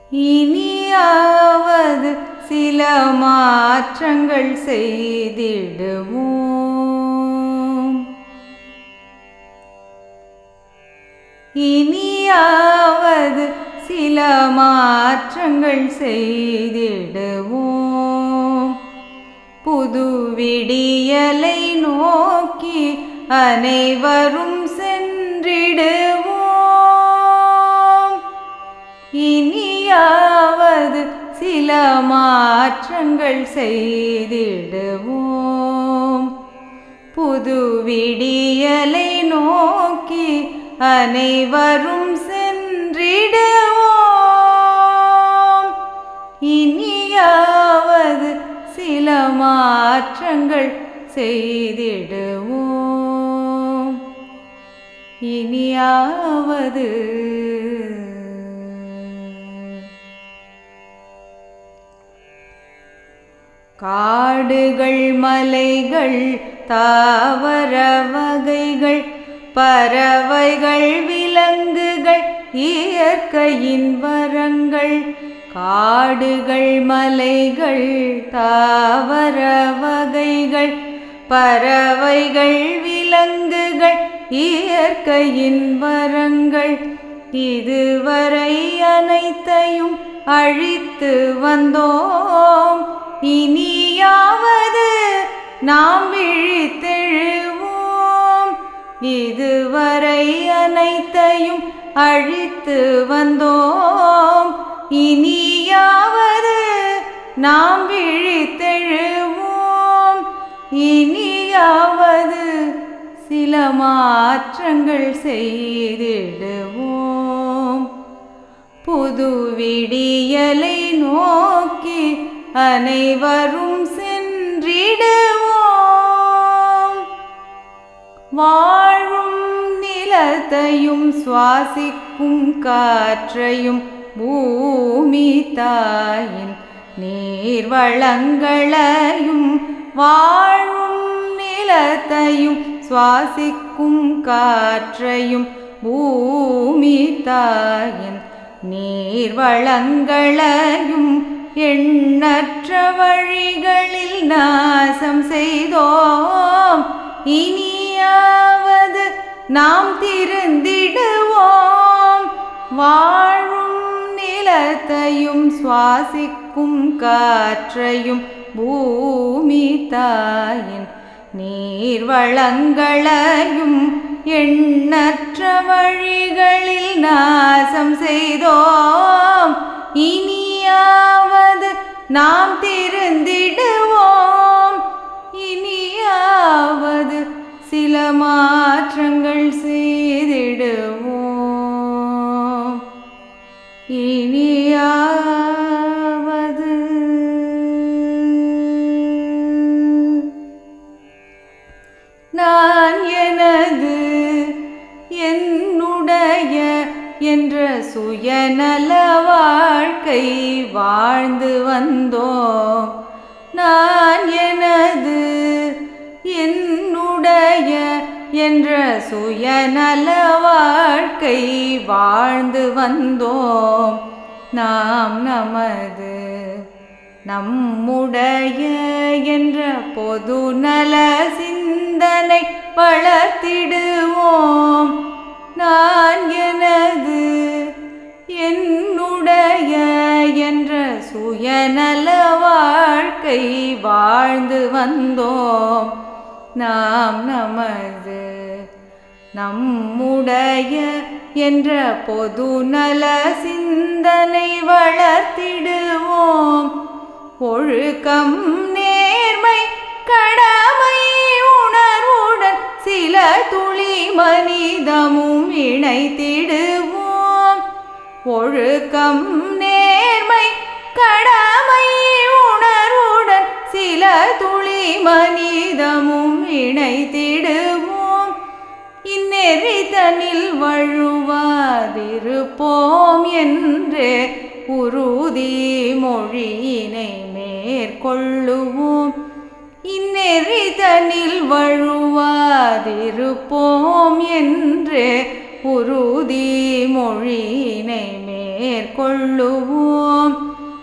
இனியாவது சில மாற்றங்கள் செய்திடுவோம் இனியாவது சில மாற்றங்கள் செய்திடுவோம் புது விடியலை நோக்கி அனைவரும் சென்றிடுவோம் இனியாவது சில மாற்றங்கள் செய்திடுவோம் புது விடியலை நோக்கி அனைவரும் சென்றிடுவோம் இனியாவது சில மாற்றங்கள் செய்திடுவோம் இனியாவது காடுகள் மலைகள் தாவர வகைகள் பறவைகள் விலங்குகள் இயற்கையின் வரங்கள் காடுகள் மலைகள் தாவர வகைகள் பறவைகள் விலங்குகள் இயற்கையின் வரங்கள் இதுவரை அனைத்தையும் அழித்து வந்தோம் இனியாவது நாம் விழித்தெழுவோம் இதுவரை அனைத்தையும் அழித்து வந்தோம் இனியாவது நாம் விழித்தெழுவோம் இனியாவது சில மாற்றங்கள் செய்திடுவோம் புது விடியலை நோக்கி அனைவரும் சென்றிடுவோம் வாழும் நிலத்தையும் சுவாசிக்கும் காற்றையும் பூமி தாயின் நீர் வளங்களையும் வாழும் நிலத்தையும் சுவாசிக்கும் காற்றையும் பூமி தாயின் நீர் வளங்களையும் எண்ணற்ற வழிகளில் நாசம் செய்தோம் இனியாவது நாம் திருந்திடுவோம் வாழும் நிலத்தையும் சுவாசிக்கும் காற்றையும் பூமி தாயின் நீர் வளங்களையும் எண்ணற்ற வழிகளில் நாசம் செய்தோம் இனியாவது நாம் திருந்திடுவோம் இனியாவது சில மாற்றங்கள் செய்திடுவோம் இனியாவது நான் எனது என்னுடைய என்ற சுயநல வாழ்க்கை வாழ்ந்து வந்தோம் நான் எனது என்னுடைய என்ற சுயநல வாழ்க்கை வாழ்ந்து வந்தோம் நாம் நமது நம்முடைய என்ற பொது நல சிந்தனை வளர்த்திடுவோம் நான் எனது என்னுடைய என்ற சுயநல வாழ்க்கை வாழ்ந்து வந்தோம் நாம் நமது நம்முடைய என்ற பொது நல சிந்தனை வளர்த்திடுவோம் ஒழுக்கம் நேர்மை கடமை உணர்வுடன் சில துளி மனிதமும் இணைத்திடுவோம் ஒழுக்கம் நேர்மை கடமை உணர்வுடன் சில துளி மனிதமும் இணைத்திடுவோம் இந்நெறிதனில் வழுவாதிருப்போம் என்று உறுதி மொழியினை மேற்கொள்ளுவோம் இந்நெறிதனில் வழுவாதிருப்போம் என்று உறுதி மொழியினை மேற்கொள்ளுவோம் மேற்கொள்ளுவோம்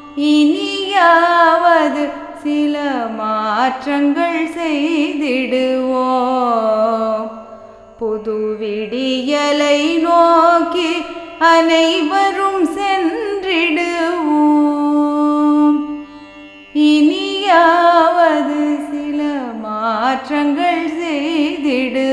இனியாவது சில மாற்றங்கள் செய்திடுவோம் புது விடியலை நோக்கி அனைவரும் சென்றிடுவோம் இனியாவது சில மாற்றங்கள் செய்திடுவோம்